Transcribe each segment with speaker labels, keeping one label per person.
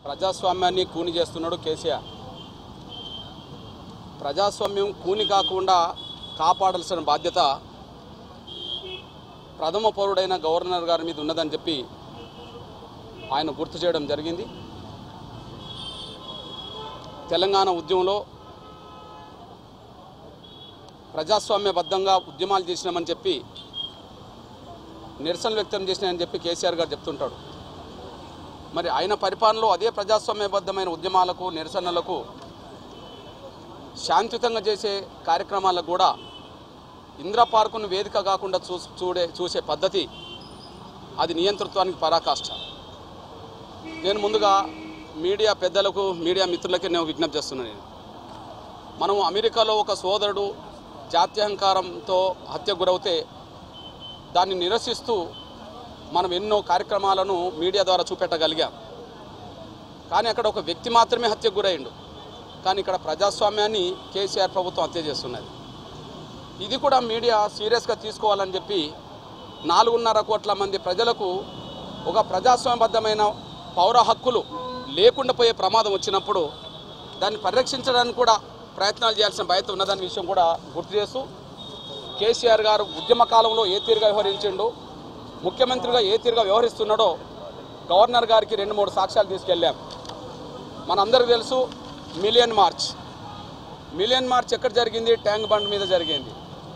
Speaker 1: ప్రజాస్వామ్యాన్ని కూని చేస్తున్నాడు కేసీఆర్ ప్రజాస్వామ్యం కూని కాకుండా కాపాడాల్సిన బాధ్యత ప్రథమ పౌరుడైన గవర్నర్ గారి మీద ఉన్నదని చెప్పి ఆయన గుర్తు చేయడం జరిగింది తెలంగాణ ఉద్యమంలో ప్రజాస్వామ్యబద్ధంగా ఉద్యమాలు చేసినామని చెప్పి నిరసన వ్యక్తం చేసినాయని చెప్పి కేసీఆర్ గారు చెప్తుంటాడు మరి ఆయన పరిపాలనలో అదే ప్రజాస్వామ్యబద్ధమైన ఉద్యమాలకు నిరసనలకు శాంతియుతంగా చేసే కార్యక్రమాలకు కూడా ఇందిరా పార్కును వేదిక కాకుండా చూ చూడే చూసే పద్ధతి అది నియంతృత్వానికి పరాకాష్ట నేను ముందుగా మీడియా పెద్దలకు మీడియా మిత్రులకి నేను విజ్ఞప్తి చేస్తున్నాను నేను మనం అమెరికాలో ఒక సోదరుడు జాత్యహంకారంతో హత్య గురవుతే దాన్ని నిరసిస్తూ మనం ఎన్నో కార్యక్రమాలను మీడియా ద్వారా చూపెట్టగలిగాం కానీ అక్కడ ఒక వ్యక్తి మాత్రమే హత్యకు గురైండు కానీ ఇక్కడ ప్రజాస్వామ్యాన్ని కేసీఆర్ ప్రభుత్వం హత్య చేస్తున్నది ఇది కూడా మీడియా సీరియస్గా తీసుకోవాలని చెప్పి నాలుగున్నర కోట్ల మంది ప్రజలకు ఒక ప్రజాస్వామ్యబద్ధమైన పౌర హక్కులు లేకుండా పోయే ప్రమాదం వచ్చినప్పుడు దాన్ని పరిరక్షించడానికి కూడా ప్రయత్నాలు చేయాల్సిన బాధ్యత ఉన్నదనే విషయం కూడా గుర్తు చేస్తూ కేసీఆర్ గారు ఉద్యమ కాలంలో ఏ తీరుగా వ్యవహరించిండో ముఖ్యమంత్రిగా ఏ తీరుగా వ్యవహరిస్తున్నాడో గవర్నర్ గారికి రెండు మూడు సాక్ష్యాలు తీసుకెళ్ళాం మనందరికీ తెలుసు మిలియన్ మార్చ్ మిలియన్ మార్చ్ ఎక్కడ జరిగింది ట్యాంక్ బండ్ మీద జరిగింది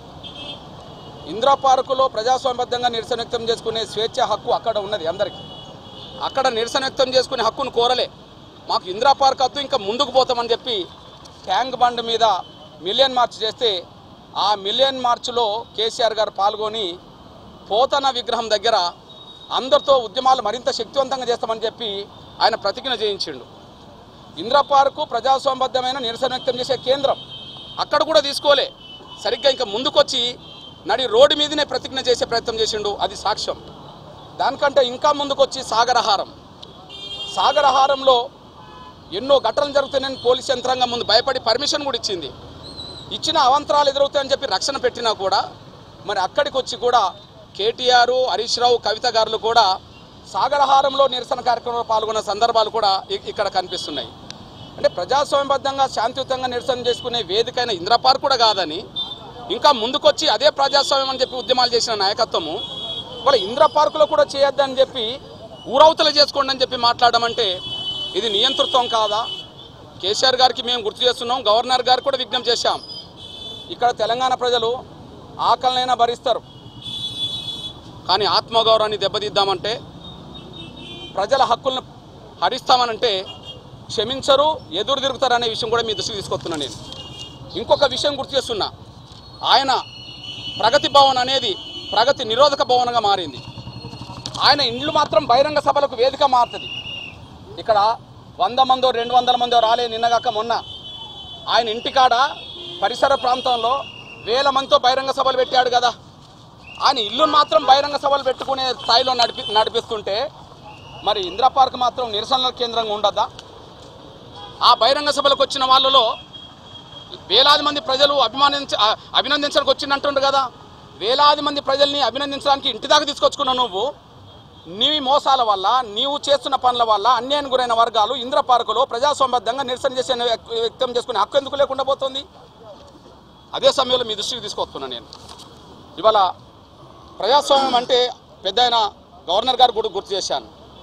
Speaker 1: ఇందిరా పార్కులో ప్రజాస్వామ్యబద్ధంగా నిరసన వ్యక్తం చేసుకునే స్వేచ్ఛ హక్కు అక్కడ ఉన్నది అందరికీ అక్కడ నిరసన వ్యక్తం చేసుకునే హక్కును కోరలే మాకు ఇందిరా పార్క్ వద్దు ఇంకా ముందుకు పోతామని చెప్పి ట్యాంక్ బండ్ మీద మిలియన్ మార్చ్ చేస్తే ఆ మిలియన్ మార్చ్లో కేసీఆర్ గారు పాల్గొని పోతన విగ్రహం దగ్గర అందరితో ఉద్యమాలు మరింత శక్తివంతంగా చేస్తామని చెప్పి ఆయన ప్రతిజ్ఞ చేయించిండు ఇందిరా పార్కు ప్రజాస్వామ్యబద్ధమైన నిరసన వ్యక్తం చేసే కేంద్రం అక్కడ కూడా తీసుకోలే సరిగ్గా ఇంకా ముందుకొచ్చి నడి రోడ్డు మీదనే ప్రతిజ్ఞ చేసే ప్రయత్నం చేసిండు అది సాక్ష్యం దానికంటే ఇంకా ముందుకొచ్చి సాగరహారం సాగరహారంలో ఎన్నో ఘటనలు జరుగుతాయని పోలీస్ యంత్రాంగం ముందు భయపడి పర్మిషన్ కూడా ఇచ్చింది ఇచ్చిన అవంతరాలు ఎదురవుతాయని చెప్పి రక్షణ పెట్టినా కూడా మరి అక్కడికి వచ్చి కూడా కేటీఆర్ హరీష్ రావు కవిత గారులు కూడా సాగరహారంలో నిరసన కార్యక్రమంలో పాల్గొన్న సందర్భాలు కూడా ఇ- ఇక్కడ కనిపిస్తున్నాయి అంటే ప్రజాస్వామ్యబద్ధంగా శాంతియుతంగా నిరసన చేసుకునే వేదికైన ఇందిరా పార్క్ కూడా కాదని ఇంకా ముందుకొచ్చి అదే ప్రజాస్వామ్యం అని చెప్పి ఉద్యమాలు చేసిన నాయకత్వము వాళ్ళ ఇందిరా పార్కులో కూడా చేయొద్దని చెప్పి ఊరవతలు చేసుకోండి అని చెప్పి మాట్లాడడం అంటే ఇది నియంతృత్వం కాదా కేసీఆర్ గారికి మేము గుర్తు చేస్తున్నాం గవర్నర్ గారికి కూడా విజ్ఞప్తి చేశాం ఇక్కడ తెలంగాణ ప్రజలు ఆకలినైనా భరిస్తారు కానీ ఆత్మగౌరవాన్ని దెబ్బతీద్దామంటే ప్రజల హక్కులను హరిస్తామనంటే క్షమించరు ఎదురు తిరుగుతారు అనే విషయం కూడా మీ దృష్టికి తీసుకొస్తున్నాను నేను ఇంకొక విషయం గుర్తు చేస్తున్నా ఆయన ప్రగతి భవన్ అనేది ప్రగతి నిరోధక భవనంగా మారింది ఆయన ఇండ్లు మాత్రం బహిరంగ సభలకు వేదిక మారుతుంది ఇక్కడ వంద మందో రెండు వందల మందో రాలే నిన్నగాక మొన్న ఆయన ఇంటికాడ పరిసర ప్రాంతంలో వేల మందితో బహిరంగ సభలు పెట్టాడు కదా ఆయన ఇల్లును మాత్రం బహిరంగ సభలు పెట్టుకునే స్థాయిలో నడిపి నడిపిస్తుంటే మరి ఇందిరా పార్క్ మాత్రం నిరసనల కేంద్రంగా ఉండదా ఆ బహిరంగ సభలకు వచ్చిన వాళ్ళలో వేలాది మంది ప్రజలు అభిమానించ ఆ, అభినందించడానికి వచ్చిందంటుండు కదా వేలాది మంది ప్రజల్ని అభినందించడానికి ఇంటి దాకా తీసుకొచ్చుకున్నావు నువ్వు నీ మోసాల వల్ల నీవు చేస్తున్న పనుల వల్ల అన్యాయానికి గురైన వర్గాలు ఇంద్ర పార్కులో ప్రజాస్వామ్యబద్ధంగా నిరసన చేసే వ్యక్- వ్యక్తం చేసుకునే హక్కు ఎందుకు లేకుండా పోతుంది అదే సమయంలో మీ దృష్టికి తీసుకొస్తున్నాను నేను ఇవాళ ప్రజాస్వామ్యం అంటే పెద్ద గవర్నర్ గారు కూడా గుర్తు చేశాను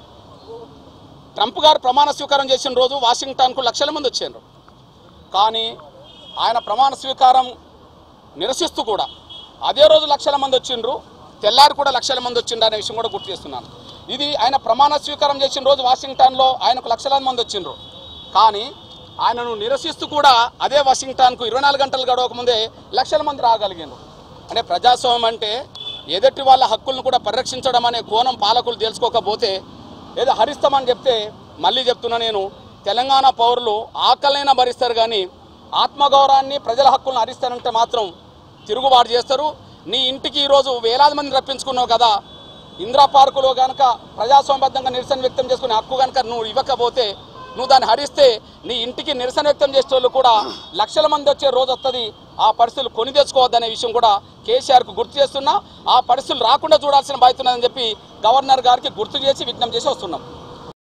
Speaker 1: ట్రంప్ గారు ప్రమాణ స్వీకారం చేసిన రోజు వాషింగ్టన్కు లక్షల మంది వచ్చారు కానీ ఆయన ప్రమాణ స్వీకారం నిరసిస్తూ కూడా అదే రోజు లక్షల మంది వచ్చిండ్రు తెల్లారి కూడా లక్షల మంది వచ్చిండ్రు అనే విషయం కూడా గుర్తు చేస్తున్నాను ఇది ఆయన ప్రమాణ స్వీకారం చేసిన రోజు వాషింగ్టన్లో ఆయనకు లక్షలాది మంది వచ్చిండ్రు కానీ ఆయనను నిరసిస్తూ కూడా అదే వాషింగ్టన్కు ఇరవై నాలుగు గంటలు గడవక ముందే లక్షల మంది రాగలిగిండ్రు అంటే ప్రజాస్వామ్యం అంటే ఎదుటి వాళ్ళ హక్కులను కూడా పరిరక్షించడం అనే కోణం పాలకులు తెలుసుకోకపోతే ఏదో హరిస్తామని చెప్తే మళ్ళీ చెప్తున్నా నేను తెలంగాణ పౌరులు ఆకలినైనా భరిస్తారు కానీ ఆత్మగౌరవాన్ని ప్రజల హక్కులను హరిస్తానంటే మాత్రం తిరుగుబాటు చేస్తారు నీ ఇంటికి ఈరోజు వేలాది మంది రప్పించుకున్నావు కదా ఇందిరా పార్కులో కనుక ప్రజాస్వామ్యబద్ధంగా నిరసన వ్యక్తం చేసుకునే హక్కు కనుక నువ్వు ఇవ్వకపోతే నువ్వు దాన్ని హరిస్తే నీ ఇంటికి నిరసన వ్యక్తం చేసే వాళ్ళు కూడా లక్షల మంది వచ్చే రోజు వస్తుంది ఆ పరిస్థితులు కొని తెచ్చుకోవద్దనే విషయం కూడా కేసీఆర్కు గుర్తు చేస్తున్నా ఆ పరిస్థితులు రాకుండా చూడాల్సిన బాధ్యత ఉన్నదని చెప్పి గవర్నర్ గారికి గుర్తు చేసి విజ్ఞప్తి చేసి వస్తున్నాం